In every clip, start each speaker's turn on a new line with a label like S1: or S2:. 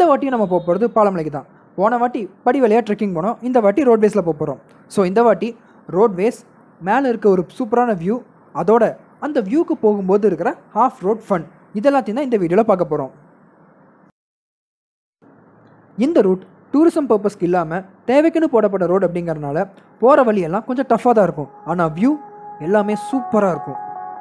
S1: இந்த வாட்டியும் நம்ம போக போகிறது பாலமலைக்கு தான் போன வாட்டி படி வழியாக ட்ரெக்கிங் போனோம் இந்த வாட்டி ரோட்வேஸில் போக போகிறோம் ஸோ இந்த வாட்டி ரோட்வேஸ் மேலே இருக்க ஒரு சூப்பரான வியூ அதோட அந்த வியூக்கு போகும்போது இருக்கிற ஹாஃப் ரோட் ஃபன் இதெல்லாத்தையும் தான் இந்த வீடியோவில் பார்க்க போகிறோம் இந்த ரூட் டூரிசம் பர்பஸ்க்கு இல்லாமல் தேவைக்குன்னு போடப்பட்ட ரோடு அப்படிங்கறனால போகிற வழியெல்லாம் கொஞ்சம் டஃப்பாக தான் இருக்கும் ஆனால் வியூ எல்லாமே சூப்பராக இருக்கும்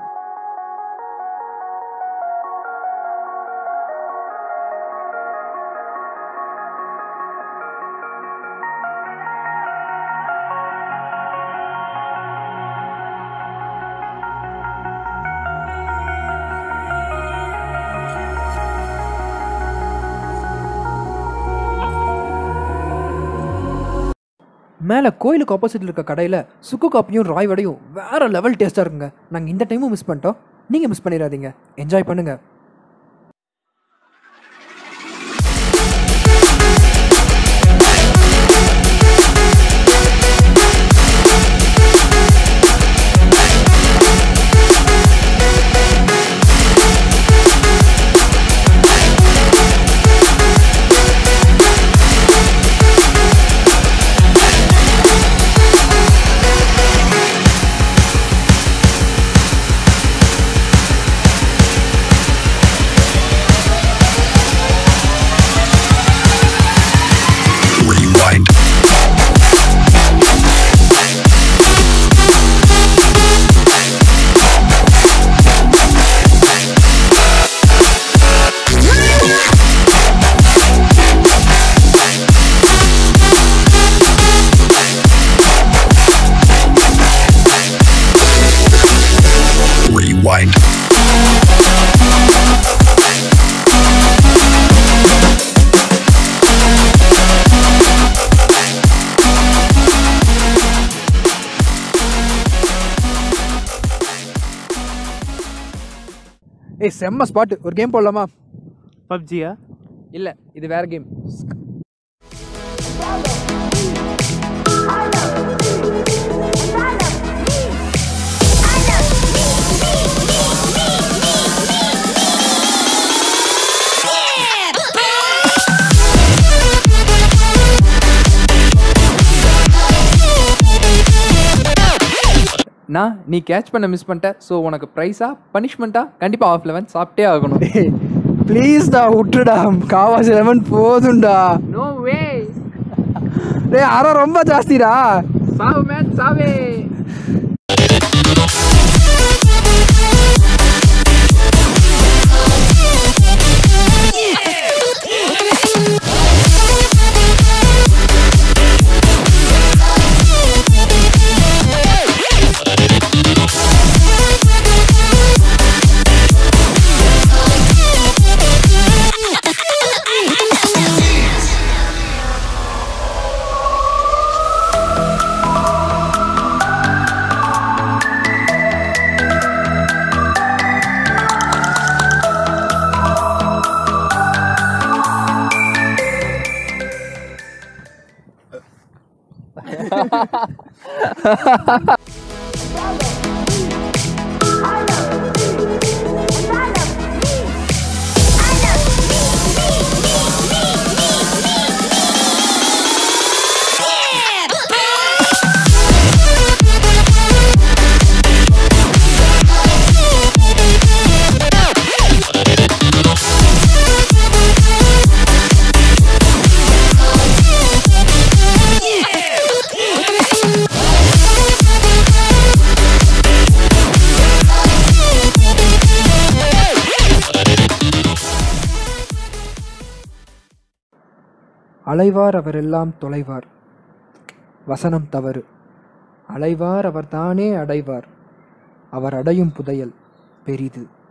S1: மேலே கோயிலுக்கு ஆப்போசிட்டில் இருக்க கடையில் சுக்கு காப்பியும் ராய் வடையும் வேறு லெவல் டேஸ்ட்டாக இருக்குங்க நாங்கள் இந்த டைமும் மிஸ் பண்ணிட்டோம் நீங்கள் மிஸ் பண்ணிடாதீங்க என்ஜாய் பண்ணுங்கள்
S2: Rewind. Rewind.
S1: ஏய் செம்ம ஸ்பாட் ஒரு கேம் போடலாமா
S3: பப்ஜியா
S1: இல்லை இது வேற கேம் நான் நீ கேட்ச் பண்ண மிஸ் பண்ணிட்ட ஸோ உனக்கு ப்ரைஸா பனிஷ்மெண்ட்டா கண்டிப்பாக ஆஃப் லெவன் சாப்பிட்டே ஆகணும் ப்ளீஸ்டா விட்டுடா காவாசி லெமன் போதும்டா
S3: நோ வே
S1: டேய் அரை ரொம்ப ஜாஸ்திடா
S3: சாவு மேன் சாவே
S1: அலைவார் அவரெல்லாம் தொலைவார் வசனம் தவறு அலைவார் அவர் தானே அடைவார் அவர் அடையும் புதையல் பெரிது